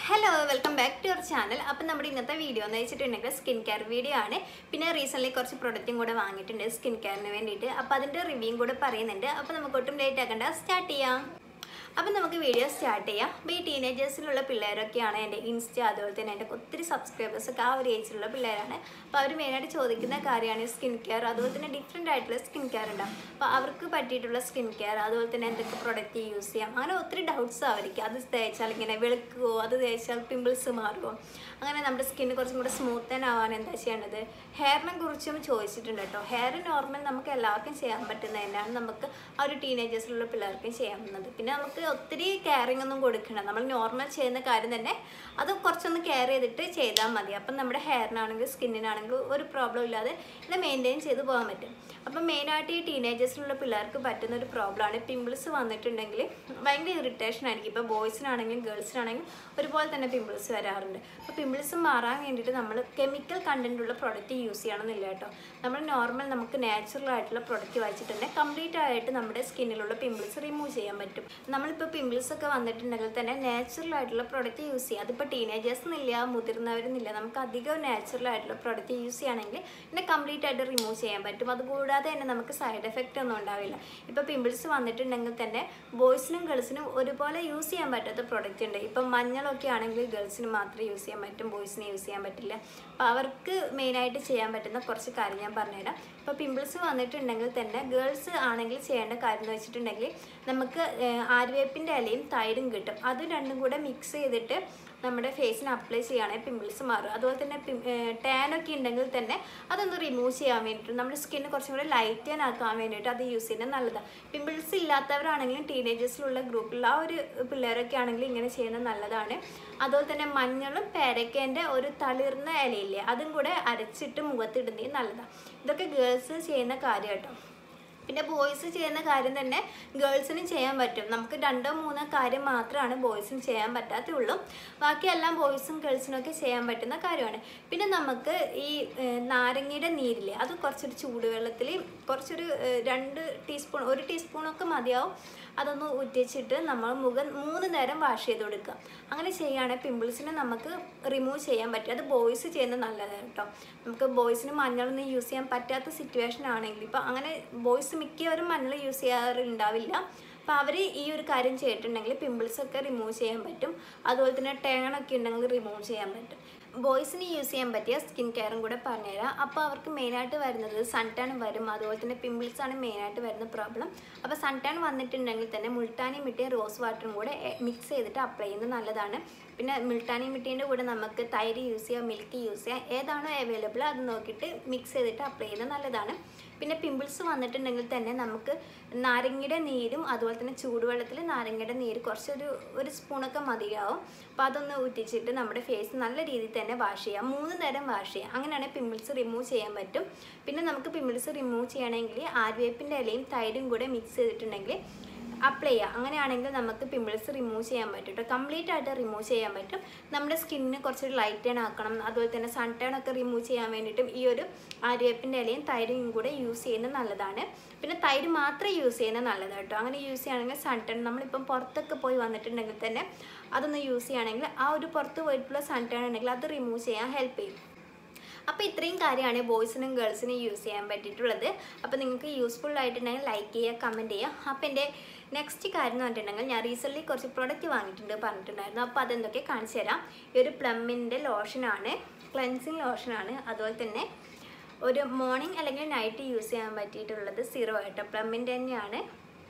hello welcome back to our channel അപ്പം നമ്മുടെ ഇന്നത്തെ വീഡിയോ എന്ന് വെച്ചിട്ടുണ്ടെങ്കിൽ സ്കിൻ കെയർ വീഡിയോ ആണ് പിന്നെ റീസെൻ്റ്ലി കുറച്ച് പ്രൊഡക്റ്റും കൂടെ വാങ്ങിയിട്ടുണ്ട് സ്കിൻ കെയറിന് വേണ്ടിയിട്ട് അപ്പോൾ അതിൻ്റെ റിവ്യൂയും കൂടെ പറയുന്നുണ്ട് അപ്പോൾ നമുക്ക് ഒട്ടും ലേറ്റ് ആക്കണ്ട സ്റ്റാർട്ട് ചെയ്യാം അപ്പം നമുക്ക് വീഡിയോ സ്റ്റാർട്ട് ചെയ്യാം അപ്പോൾ ഈ ടീനേജേഴ്സിലുള്ള പിള്ളേരൊക്കെയാണ് എൻ്റെ ഇൻസ്റ്റ അതുപോലെ തന്നെ എൻ്റെ ഒത്തിരി സബ്സ്ക്രൈബേഴ്സൊക്കെ ആ ഒരു ഏജിലുള്ള പിള്ളേരാണ് അപ്പോൾ അവർ മെയിനായിട്ട് ചോദിക്കുന്ന കാര്യമാണ് സ്കിൻ കെയർ അതുപോലെ തന്നെ ഡിഫറെൻ്റ് ആയിട്ടുള്ള സ്കിൻ കെയർ ഉണ്ടാവും അപ്പോൾ അവർക്ക് പറ്റിയിട്ടുള്ള സ്കിൻ കെയർ അതുപോലെ തന്നെ എന്തൊക്കെ പ്രൊഡക്റ്റ് യൂസ് ചെയ്യാം അങ്ങനെ ഒത്തിരി ഡൗട്ട്സ് അവർക്ക് അത് തേച്ചാൽ ഇങ്ങനെ വെളുക്കുമോ അത് തേച്ചാൽ പിമ്പിൾസ് മാറുമോ അങ്ങനെ നമ്മുടെ സ്കിന്ന് കുറച്ചും കൂടെ സ്മൂത്തൻ ആവാൻ എന്താ ചെയ്യേണ്ടത് ഹെയറിനെ കുറിച്ചും ചോദിച്ചിട്ടുണ്ട് കേട്ടോ ഹെയർ നോർമൽ നമുക്ക് എല്ലാവർക്കും ചെയ്യാൻ പറ്റുന്ന തന്നെയാണ് നമുക്ക് ആ ഒരു ടീനേജേഴ്സിലുള്ള പിള്ളേർക്കും ചെയ്യാവുന്നത് പിന്നെ നമുക്ക് ഒത്തിരി കെയറിങ് ഒന്നും കൊടുക്കണം നമ്മൾ നോർമൽ ചെയ്യുന്ന കാര്യം തന്നെ അത് കുറച്ചൊന്ന് കെയർ ചെയ്തിട്ട് ചെയ്താൽ മതി അപ്പം നമ്മുടെ ഹെയറിനാണെങ്കിലും സ്കിന്നിനാണെങ്കിലും ഒരു പ്രോബ്ലം ഇല്ലാതെ ഇത് മെയിൻറ്റെയിൻ ചെയ്ത് പോകാൻ പറ്റും അപ്പം മെയിനായിട്ട് ഈ ടീനേജേഴ്സിലുള്ള പിള്ളേർക്ക് പറ്റുന്ന ഒരു പ്രോബ്ലമാണ് പിമ്പിൾസ് വന്നിട്ടുണ്ടെങ്കിൽ ഭയങ്കര ഇറിറ്റേഷൻ ആയിരിക്കും ഇപ്പോൾ ബോയ്സിനാണെങ്കിലും ഗേൾസിനാണെങ്കിലും ഒരുപോലെ തന്നെ പിമ്പിൾസ് വരാറുണ്ട് അപ്പോൾ പിമ്പിൾസ് മാറാൻ വേണ്ടിയിട്ട് നമ്മൾ കെമിക്കൽ കണ്ടൻ്റ് ഉള്ള പ്രൊഡക്റ്റ് യൂസ് ചെയ്യണമെന്നില്ല കേട്ടോ നമ്മൾ നോർമൽ നമുക്ക് നാച്ചുറൽ ആയിട്ടുള്ള പ്രൊഡക്റ്റ് വാങ്ങിച്ചിട്ടുണ്ടെങ്കിൽ കംപ്ലീറ്റ് ആയിട്ട് നമ്മുടെ സ്കിന്നിലുള്ള പിമ്പിൾസ് റിമൂവ് ചെയ്യാൻ പറ്റും നമ്മളിപ്പോൾ പിമ്പിൾസ് ഒക്കെ വന്നിട്ടുണ്ടെങ്കിൽ തന്നെ നാച്ചുറൽ ആയിട്ടുള്ള പ്രൊഡക്റ്റ് യൂസ് ചെയ്യുക അതിപ്പോൾ ടീനേജേഴ്സ് എന്നില്ല മുതിർന്നവരെന്നില്ല നമുക്ക് അധികം നാച്ചുറൽ ആയിട്ടുള്ള പ്രൊഡക്റ്റ് യൂസ് ചെയ്യുകയാണെങ്കിൽ ഇതിനെ കംപ്ലീറ്റ് ആയിട്ട് റിമൂവ് ചെയ്യാൻ പറ്റും അതുകൂടാതെ തന്നെ നമുക്ക് സൈഡ് എഫക്റ്റ് ഒന്നും ഉണ്ടാവില്ല ഇപ്പോൾ പിമ്പിൾസ് വന്നിട്ടുണ്ടെങ്കിൽ തന്നെ ബോയ്സിനും ഗേൾസിനും ഒരുപോലെ യൂസ് ചെയ്യാൻ പറ്റാത്ത പ്രൊഡക്റ്റ് ഉണ്ട് ഇപ്പം മഞ്ഞളൊക്കെ ആണെങ്കിൽ ഗേൾസിന് മാത്രമേ യൂസ് ചെയ്യാൻ പറ്റും ബോയ്സിന് യൂസ് ചെയ്യാൻ പറ്റില്ല അപ്പോൾ അവർക്ക് മെയിനായിട്ട് ചെയ്യാൻ പറ്റുന്ന കുറച്ച് കാര്യം ഞാൻ പറഞ്ഞുതരാം ഇപ്പോൾ പിമ്പിൾസ് വന്നിട്ടുണ്ടെങ്കിൽ തന്നെ ഗേൾസ് ആണെങ്കിൽ ചെയ്യേണ്ട കാര്യം എന്ന് വെച്ചിട്ടുണ്ടെങ്കിൽ നമുക്ക് ആര്യവേപ്പിൻ്റെ ഇലയും തൈരും കിട്ടും അത് രണ്ടും കൂടെ മിക്സ് ചെയ്തിട്ട് നമ്മുടെ ഫേസിന് അപ്ലൈ ചെയ്യുകയാണെങ്കിൽ പിമ്പിൾസ് മാറും അതുപോലെ തന്നെ ടാനൊക്കെ ഉണ്ടെങ്കിൽ തന്നെ അതൊന്ന് റിമൂവ് ചെയ്യാൻ വേണ്ടിയിട്ട് നമ്മുടെ സ്കിന്ന് കുറച്ചും കൂടെ ലൈറ്റൻ ആക്കാൻ വേണ്ടിയിട്ട് അത് യൂസ് ചെയ്യുന്നത് നല്ലതാണ് പിമ്പിൾസ് ഇല്ലാത്തവരാണെങ്കിലും ടീനേജേഴ്സിലുള്ള ഗ്രൂപ്പിൽ ആ ഒരു പിള്ളേരൊക്കെ ആണെങ്കിലും ഇങ്ങനെ ചെയ്യുന്നത് നല്ലതാണ് അതുപോലെ തന്നെ മഞ്ഞളും പേരക്കേൻ്റെ ഒരു തളിർന്ന ഇലയില്ലേ അതും കൂടെ അരച്ചിട്ട് മുഖത്തിടുന്നത് നല്ലതാണ് ഇതൊക്കെ ഗേൾസ് ചെയ്യുന്ന കാര്യം കേട്ടോ പിന്നെ ബോയ്സ് ചെയ്യുന്ന കാര്യം തന്നെ ഗേൾസിനും ചെയ്യാൻ പറ്റും നമുക്ക് രണ്ടോ മൂന്നോ കാര്യം മാത്രമാണ് ബോയ്സിന് ചെയ്യാൻ പറ്റാത്തുള്ളൂ ബാക്കിയെല്ലാം ബോയ്സും ഗേൾസിനും ഒക്കെ ചെയ്യാൻ പറ്റുന്ന കാര്യമാണ് പിന്നെ നമുക്ക് ഈ നാരങ്ങയുടെ നീരില്ലേ അത് കുറച്ചൊരു ചൂടുവെള്ളത്തിൽ കുറച്ചൊരു രണ്ട് ടീസ്പൂൺ ഒരു ടീസ്പൂണൊക്കെ മതിയാവും അതൊന്ന് ഉറ്റിച്ചിട്ട് നമ്മൾ മുഖം മൂന്ന് നേരം വാഷ് ചെയ്ത് കൊടുക്കുക അങ്ങനെ ചെയ്യുകയാണെങ്കിൽ പിമ്പിൾസിനെ നമുക്ക് റിമൂവ് ചെയ്യാൻ പറ്റും അത് ബോയ്സ് ചെയ്യുന്നത് നല്ലതാണ് കേട്ടോ നമുക്ക് ബോയ്സിന് മഞ്ഞളൊന്നും യൂസ് ചെയ്യാൻ പറ്റാത്ത സിറ്റുവേഷൻ ആണെങ്കിൽ ഇപ്പോൾ അങ്ങനെ ബോയ്സ് മിക്കവരും മഞ്ഞൾ യൂസ് ചെയ്യാറുണ്ടാവില്ല അപ്പോൾ അവർ ഈ ഒരു കാര്യം ചെയ്തിട്ടുണ്ടെങ്കിൽ പിമ്പിൾസൊക്കെ റിമൂവ് ചെയ്യാൻ പറ്റും അതുപോലെ തന്നെ ടേണൊക്കെ ഉണ്ടെങ്കിൽ റിമൂവ് ചെയ്യാൻ പറ്റും ബോയ്സിന് യൂസ് ചെയ്യാൻ പറ്റിയ സ്കിൻ കെയറും കൂടെ പറഞ്ഞുതരാം അപ്പോൾ അവർക്ക് മെയിനായിട്ട് വരുന്നത് സൺ ടാൻ വരും അതുപോലെ തന്നെ പിമ്പിൾസ് ആണ് മെയിനായിട്ട് വരുന്ന പ്രോബ്ലം അപ്പോൾ സൺ ടാൻ വന്നിട്ടുണ്ടെങ്കിൽ തന്നെ മുൾട്ടാനി മിട്ടിയും റോസ് വാട്ടറും കൂടെ മിക്സ് ചെയ്തിട്ട് അപ്ലൈ ചെയ്യുന്നത് നല്ലതാണ് പിന്നെ മുൾട്ടാനി മിട്ടീൻ്റെ കൂടെ നമുക്ക് തൈര് യൂസ് ചെയ്യാം മിൽക്ക് യൂസ് ചെയ്യാം ഏതാണോ അവൈലബിൾ അത് നോക്കിയിട്ട് മിക്സ് ചെയ്തിട്ട് അപ്ലൈ ചെയ്യുന്നത് നല്ലതാണ് പിന്നെ പിമ്പിൾസ് വന്നിട്ടുണ്ടെങ്കിൽ തന്നെ നമുക്ക് നാരങ്ങയുടെ നീരും അതുപോലെ തന്നെ ചൂടുവെള്ളത്തിൽ നാരങ്ങയുടെ നീര് കുറച്ചൊരു ഒരു സ്പൂണൊക്കെ മതിയാവും അപ്പോൾ അതൊന്ന് ഊറ്റിച്ചിട്ട് നമ്മുടെ ഫേസ് നല്ല രീതിയിൽ തന്നെ വാഷ് ചെയ്യാം മൂന്ന് നേരം വാഷ് ചെയ്യാം അങ്ങനെയാണെങ്കിൽ പിമ്പിൾസ് റിമൂവ് ചെയ്യാൻ പറ്റും പിന്നെ നമുക്ക് പിമ്പിൾസ് റിമൂവ് ചെയ്യണമെങ്കിൽ ആര്യവേപ്പിൻ്റെ ഇലയും തൈരും കൂടെ മിക്സ് ചെയ്തിട്ടുണ്ടെങ്കിൽ അപ്ലൈ ചെയ്യുക അങ്ങനെയാണെങ്കിൽ നമുക്ക് പിമ്പിൾസ് റിമൂവ് ചെയ്യാൻ പറ്റും കേട്ടോ കംപ്ലീറ്റ് ആയിട്ട് റിമൂവ് ചെയ്യാൻ പറ്റും നമ്മുടെ സ്കിന്നിന് കുറച്ചൊരു ലൈറ്റ് ടേൺ ആക്കണം അതുപോലെ തന്നെ സൺ ടേൺ ഒക്കെ റിമൂവ് ചെയ്യാൻ വേണ്ടിയിട്ടും ഈ ഒരു ആര്യവേപ്പിൻ്റെ ഇലയും തൈരും കൂടെ യൂസ് ചെയ്യുന്നത് നല്ലതാണ് പിന്നെ തൈര് മാത്രമേ യൂസ് ചെയ്യുന്നത് നല്ലതാണ് കേട്ടോ അങ്ങനെ യൂസ് ചെയ്യുകയാണെങ്കിൽ സൺ ടേൺ നമ്മളിപ്പം പുറത്തൊക്കെ പോയി വന്നിട്ടുണ്ടെങ്കിൽ തന്നെ അതൊന്ന് യൂസ് ചെയ്യുകയാണെങ്കിൽ ആ ഒരു പുറത്ത് പോയിട്ടുള്ള സൺ ടേൺ ഉണ്ടെങ്കിൽ അത് റിമൂവ് ചെയ്യാൻ ഹെൽപ്പ് ചെയ്യും അപ്പോൾ ഇത്രയും കാര്യമാണ് ബോയ്സിനും ഗേൾസിനും യൂസ് ചെയ്യാൻ പറ്റിയിട്ടുള്ളത് അപ്പോൾ നിങ്ങൾക്ക് യൂസ്ഫുൾ ആയിട്ടുണ്ടെങ്കിൽ ലൈക്ക് ചെയ്യുക കമൻറ്റ് ചെയ്യുക അപ്പോൾ എൻ്റെ നെക്സ്റ്റ് കാര്യം എന്ന് പറഞ്ഞിട്ടുണ്ടെങ്കിൽ ഞാൻ റീസെൻ്റ്ലി കുറച്ച് പ്രൊഡക്റ്റ് വാങ്ങിയിട്ടുണ്ട് പറഞ്ഞിട്ടുണ്ടായിരുന്നു അപ്പോൾ അതെന്തൊക്കെ കാണിച്ചു തരാം ഈ ഒരു പ്ലമ്മിൻ്റെ ലോഷനാണ് ക്ലെൻസിങ് ലോഷനാണ് അതുപോലെ തന്നെ ഒരു മോർണിംഗ് അല്ലെങ്കിൽ നൈറ്റ് യൂസ് ചെയ്യാൻ പറ്റിയിട്ടുള്ളത് സീറോ ആയിട്ട് പ്ലമ്മിൻ്റെ തന്നെയാണ്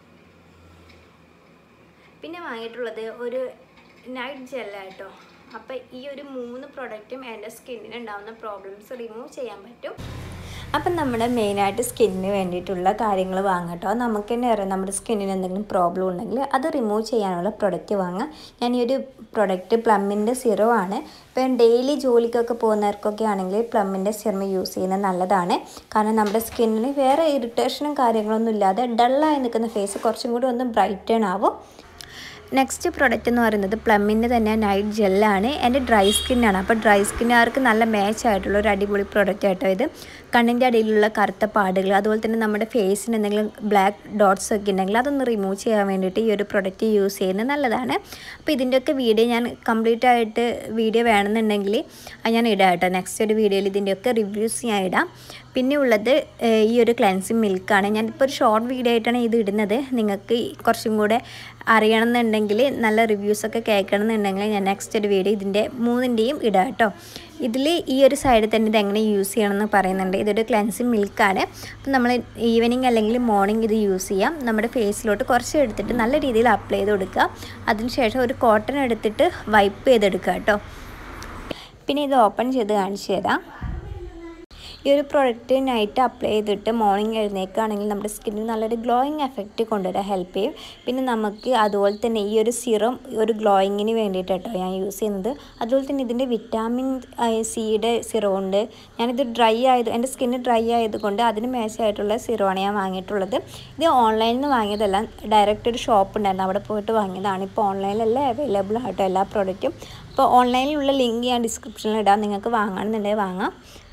പിന്നെ വാങ്ങിയിട്ടുള്ളത് ഒരു നൈറ്റ് ജെല്ലായിട്ടോ അപ്പോൾ ഈ ഒരു മൂന്ന് പ്രൊഡക്റ്റും എൻ്റെ സ്കിന്നിന് ഉണ്ടാകുന്ന പ്രോബ്ലംസ് റിമൂവ് ചെയ്യാൻ പറ്റും അപ്പം നമ്മുടെ മെയിനായിട്ട് സ്കിന്നിന് വേണ്ടിയിട്ടുള്ള കാര്യങ്ങൾ വാങ്ങട്ടോ നമുക്ക് തന്നെ അറിയാം നമ്മുടെ സ്കിന്നിന് എന്തെങ്കിലും പ്രോബ്ലം ഉണ്ടെങ്കിൽ അത് റിമൂവ് ചെയ്യാനുള്ള പ്രൊഡക്റ്റ് വാങ്ങാം ഞാൻ ഈ ഒരു പ്രൊഡക്റ്റ് പ്ലമ്മിൻ്റെ സിറോ ആണ് ഇപ്പം ഡെയിലി ജോലിക്കൊക്കെ പോകുന്നവർക്കൊക്കെ ആണെങ്കിൽ പ്ലമ്മിൻ്റെ സിറം യൂസ് ചെയ്യുന്നത് നല്ലതാണ് കാരണം നമ്മുടെ സ്കിന്നിന് വേറെ ഇറിറ്റേഷനും കാര്യങ്ങളൊന്നും ഇല്ലാതെ ഡള്ളായി നിൽക്കുന്ന ഫേസ് കുറച്ചും കൂടി ഒന്ന് ബ്രൈറ്റൺ ആവും നെക്സ്റ്റ് പ്രൊഡക്റ്റ് എന്ന് പറയുന്നത് പ്ലമ്മിൻ്റെ തന്നെ നൈറ്റ് ജെല്ലാണ് എൻ്റെ ഡ്രൈ സ്കിന്നാണ് അപ്പോൾ ഡ്രൈ സ്കിന്നുകാർക്ക് നല്ല മാച്ച് ആയിട്ടുള്ള ഒരു അടിപൊളി പ്രൊഡക്റ്റ് ആയിട്ടോ ഇത് കണ്ണിൻ്റെ അടിയിലുള്ള കറുത്ത പാടുകൾ അതുപോലെ തന്നെ നമ്മുടെ ഫേസിന് എന്തെങ്കിലും ബ്ലാക്ക് ഡോട്ട്സ് ഒക്കെ ഉണ്ടെങ്കിൽ അതൊന്ന് റിമൂവ് ചെയ്യാൻ വേണ്ടിയിട്ട് ഈ ഒരു പ്രൊഡക്റ്റ് യൂസ് ചെയ്യുന്നത് നല്ലതാണ് അപ്പോൾ ഇതിൻ്റെയൊക്കെ വീഡിയോ ഞാൻ കംപ്ലീറ്റ് ആയിട്ട് വീഡിയോ വേണമെന്നുണ്ടെങ്കിൽ അത് ഞാൻ ഇടാം കേട്ടോ നെക്സ്റ്റ് ഒരു വീഡിയോയിൽ ഇതിൻ്റെയൊക്കെ റിവ്യൂസ് ഞാൻ ഇടാം പിന്നെ ഉള്ളത് ഏഹ്, ഈ ഒരു ക്ലെൻസിങ് മിൽക്കാണ് ഞാനിപ്പോൾ ഒരു ഷോർട്ട് വീഡിയോ ആയിട്ടാണ് ഇത് ഇടുന്നത് നിങ്ങൾക്ക് ഈ കുറച്ചും കൂടെ അറിയണമെന്നുണ്ടെങ്കിൽ നല്ല റിവ്യൂസൊക്കെ കേൾക്കണമെന്നുണ്ടെങ്കിൽ ഞാൻ നെക്സ്റ്റ് ഒരു വീഡിയോ ഇതിൻ്റെ മൂന്നിൻ്റെയും ഇടാം കേട്ടോ ഇതിൽ ഈ ഒരു സൈഡിൽ തന്നെ ഇത് എങ്ങനെ യൂസ് ചെയ്യണമെന്ന് പറയുന്നുണ്ട് ഇതൊരു ക്ലെൻസിങ് മിൽക്കാണ് അപ്പം നമ്മൾ ഈവനിങ് അല്ലെങ്കിൽ മോർണിംഗ് ഇത് യൂസ് ചെയ്യാം നമ്മുടെ ഫേസിലോട്ട് കുറച്ച് എടുത്തിട്ട് നല്ല രീതിയിൽ അപ്ലൈ ചെയ്ത് കൊടുക്കുക അതിനുശേഷം ഒരു കോട്ടൺ എടുത്തിട്ട് വൈപ്പ് ചെയ്തെടുക്കുക കേട്ടോ പിന്നെ ഇത് ഓപ്പൺ ചെയ്ത് കാണിച്ചു തരാം ഈ ഒരു പ്രൊഡക്റ്റ് നൈറ്റ് അപ്ലൈ ചെയ്തിട്ട് മോർണിംഗ് എഴുന്നേൽക്കുകയാണെങ്കിൽ നമ്മുടെ സ്കിന്നിന് നല്ലൊരു ഗ്ലോയിങ് എഫക്റ്റ് കൊണ്ടുവരാൻ ഹെൽപ്പ് ചെയ്യും പിന്നെ നമുക്ക് അതുപോലെ തന്നെ ഈ ഒരു സിറം ഒരു ഗ്ലോയിങ്ങിന് വേണ്ടിയിട്ട് കേട്ടോ ഞാൻ യൂസ് ചെയ്യുന്നത് അതുപോലെ തന്നെ ഇതിൻ്റെ വിറ്റാമിൻ സിയുടെ സിറം ഉണ്ട് ഞാനിത് ഡ്രൈ ആയത് എൻ്റെ സ്കിന്ന് ഡ്രൈ ആയതുകൊണ്ട് അതിന് മേശമായിട്ടുള്ള സിറമാണ് ഞാൻ വാങ്ങിയിട്ടുള്ളത് ഇത് ഓൺലൈനിൽ നിന്ന് വാങ്ങിയതല്ല ഡയറക്റ്റ് ഒരു ഷോപ്പ് ഉണ്ടായിരുന്നു അവിടെ പോയിട്ട് വാങ്ങിയതാണ് ഇപ്പോൾ ഓൺലൈനിലല്ല അവൈലബിൾ ആട്ടോ എല്ലാ പ്രോഡക്റ്റും അപ്പോൾ ഓൺലൈനിലുള്ള ലിങ്ക് ഞാൻ ഡിസ്ക്രിപ്ഷനിൽ ഇടാം നിങ്ങൾക്ക് വാങ്ങണമെന്നുണ്ടെങ്കിൽ വാങ്ങാം